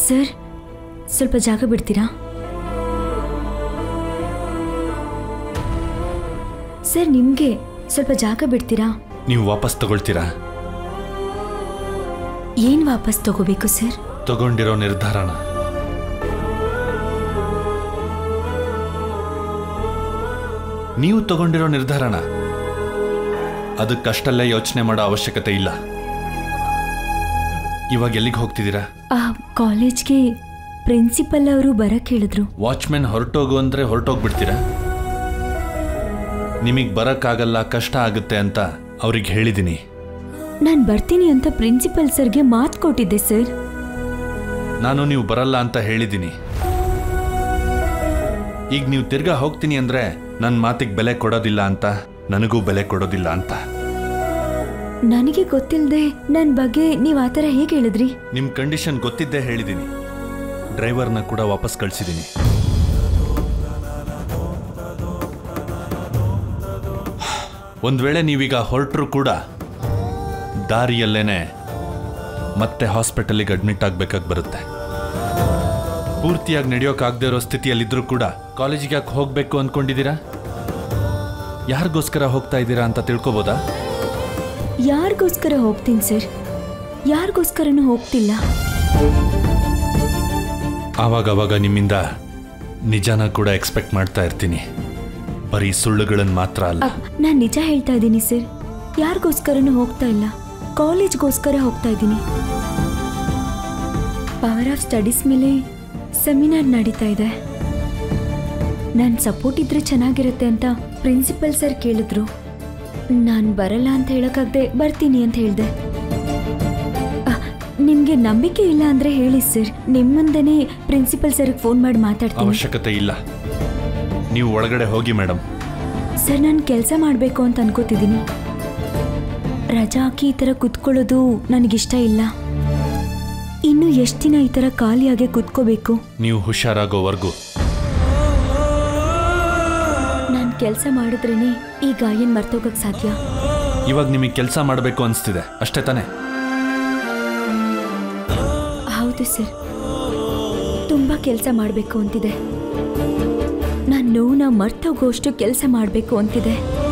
sir ಸ್ವಲ್ಪ ಜಾಗ ಬಿಡ್ತೀರಾ ಸರ್ ನಿಮಗೆ ಸ್ವಲ್ಪ ಜಾಗ ಬಿಡ್ತೀರಾ ನೀವು ವಾಪಸ್ ತಗೊಳ್ತೀರಾ ಏನು ವಾಪಸ್ ತಗೋಬೇಕು ಸರ್ ತಗೊಂಡಿರೋ ನಿರ್ಧಾರನ ನೀವು ತಗೊಂಡಿರೋ ನಿರ್ಧಾರನ ಅದಕ್ಕಷ್ಟಲ್ಲೇ ಯೋಚನೆ ಮಾಡೋ ಅವಶ್ಯಕತೆ ಇಲ್ಲ ಇವಾಗ ಎಲ್ಲಿಗೆ ಹೋಗ್ತಿದ್ದೀರಾ ಆ ಕಾಲೇಜ್ಗೆ ಪ್ರಿನ್ಸಿಪಲ್ ಅವರು ಬರಕ್ಕೆ ಹೇಳಿದ್ರು ವಾಚ್ಮೆನ್ ಹೊರಟೋಗು ಅಂದ್ರೆ ಹೊರಟೋಗ್ಬಿಡ್ತೀರಾ ನಿಮಗೆ ಬರಕ್ಕಾಗಲ್ಲ ಕಷ್ಟ ಆಗುತ್ತೆ ಅಂತ ಅವ್ರಿಗೆ ಹೇಳಿದ್ದೀನಿ ನಾನು ಬರ್ತೀನಿ ಅಂತ ಪ್ರಿನ್ಸಿಪಲ್ ಸರ್ಗೆ ಮಾತು ಕೊಟ್ಟಿದ್ದೆ ಸರ್ ನಾನು ನೀವು ಬರಲ್ಲ ಅಂತ ಹೇಳಿದ್ದೀನಿ ಈಗ ನೀವು ತಿರ್ಗಾ ಹೋಗ್ತೀನಿ ಅಂದ್ರೆ ನನ್ನ ಮಾತಿಗೆ ಬೆಲೆ ಕೊಡೋದಿಲ್ಲ ಅಂತ ನನಗೂ ಬೆಲೆ ಕೊಡೋದಿಲ್ಲ ಅಂತ ನನಗೆ ಗೊತ್ತಿಲ್ಲದೆ ನನ್ನ ಬಗ್ಗೆ ನೀವು ಆ ಥರ ಹೇಗೆ ಹೇಳಿದ್ರಿ ನಿಮ್ಮ ಕಂಡೀಷನ್ ಗೊತ್ತಿದ್ದೇ ಹೇಳಿದ್ದೀನಿ ಡ್ರೈವರ್ನ ಕೂಡ ವಾಪಸ್ ಕಳಿಸಿದ್ದೀನಿ ಒಂದು ವೇಳೆ ನೀವೀಗ ಹೊರಟರು ಕೂಡ ದಾರಿಯಲ್ಲೇನೆ ಮತ್ತೆ ಹಾಸ್ಪಿಟಲಿಗೆ ಅಡ್ಮಿಟ್ ಆಗ್ಬೇಕಾಗಿ ಬರುತ್ತೆ ಪೂರ್ತಿಯಾಗಿ ನಡೆಯೋಕ್ಕಾಗದೇ ಇರೋ ಸ್ಥಿತಿಯಲ್ಲಿದ್ದರೂ ಕೂಡ ಕಾಲೇಜಿಗೆ ಯಾಕೆ ಹೋಗಬೇಕು ಅಂದ್ಕೊಂಡಿದ್ದೀರಾ ಯಾರಿಗೋಸ್ಕರ ಹೋಗ್ತಾ ಇದ್ದೀರಾ ಅಂತ ತಿಳ್ಕೊಬೋದಾ ಯಾರಿಗೋಸ್ಕರ ಹೋಗ್ತೀನಿ ಸರ್ ಯಾರಿಗೋಸ್ಕರನೂ ಹೋಗ್ತಿಲ್ಲ ಆವಾಗವಾಗ ನಿಮ್ಮಿಂದ ನಿಜಾನ ಕೂಡ ಎಕ್ಸ್ಪೆಕ್ಟ್ ಮಾಡ್ತಾ ಇರ್ತೀನಿ ಬರೀ ಸುಳ್ಳುಗಳನ್ನು ಮಾತ್ರ ಅಲ್ಲ ನಾನು ನಿಜ ಹೇಳ್ತಾ ಇದ್ದೀನಿ ಸರ್ ಯಾರಿಗೋಸ್ಕರನೂ ಹೋಗ್ತಾ ಇಲ್ಲ ಕಾಲೇಜ್ಗೋಸ್ಕರ ಹೋಗ್ತಾ ಇದ್ದೀನಿ ಪವರ್ ಆಫ್ ಸ್ಟಡೀಸ್ ಮೇಲೆ ಸೆಮಿನಾರ್ ನಡೀತಾ ಇದೆ ನನ್ನ ಸಪೋರ್ಟ್ ಇದ್ರೆ ಚೆನ್ನಾಗಿರುತ್ತೆ ಅಂತ ಪ್ರಿನ್ಸಿಪಲ್ ಸರ್ ಕೇಳಿದ್ರು ನಾನು ಬರಲ್ಲ ಅಂತ ಹೇಳೋಕ್ಕಾಗದೆ ಬರ್ತೀನಿ ಅಂತ ಹೇಳಿದೆ ನಿಮಗೆ ನಂಬಿಕೆ ಇಲ್ಲ ಅಂದರೆ ಹೇಳಿ ಸರ್ ನಿಮ್ಮ ಮುಂದೆನೇ ಪ್ರಿನ್ಸಿಪಲ್ ಸರ್ಗೆ ಫೋನ್ ಮಾಡಿ ಮಾತಾಡ್ತೀನಿ ಅವಶ್ಯಕತೆ ಇಲ್ಲ ನೀವು ಒಳಗಡೆ ಹೋಗಿ ಮೇಡಮ್ ಸರ್ ನಾನು ಕೆಲಸ ಮಾಡಬೇಕು ಅಂತ ಅನ್ಕೋತಿದ್ದೀನಿ ರಜಾ ಹಾಕಿ ಈ ಥರ ಕುತ್ಕೊಳ್ಳೋದು ನನಗಿಷ್ಟ ಇಲ್ಲ ಇನ್ನು ಎಷ್ಟು ದಿನ ಈ ಥರ ಖಾಲಿಯಾಗೆ ಕುತ್ಕೋಬೇಕು ನೀವು ಹುಷಾರಾಗೋವರೆಗೂ ನಾನು ಕೆಲಸ ಮಾಡಿದ್ರೇನೆ ಈ ಗಾಯನ್ ಮರ್ತೋಗಕ್ಕೆ ಸಾಧ್ಯ ಇವಾಗ ನಿಮಗೆ ಕೆಲಸ ಮಾಡಬೇಕು ಅನಿಸ್ತಿದೆ ಅಷ್ಟೇ ತಾನೇ ಹೌದು ಸರ್ ತುಂಬ ಕೆಲಸ ಮಾಡಬೇಕು ಅಂತಿದೆ ನಾನು ನೋವನ್ನ ಮರ್ತೋಗೋಷ್ಟು ಕೆಲಸ ಮಾಡಬೇಕು ಅಂತಿದೆ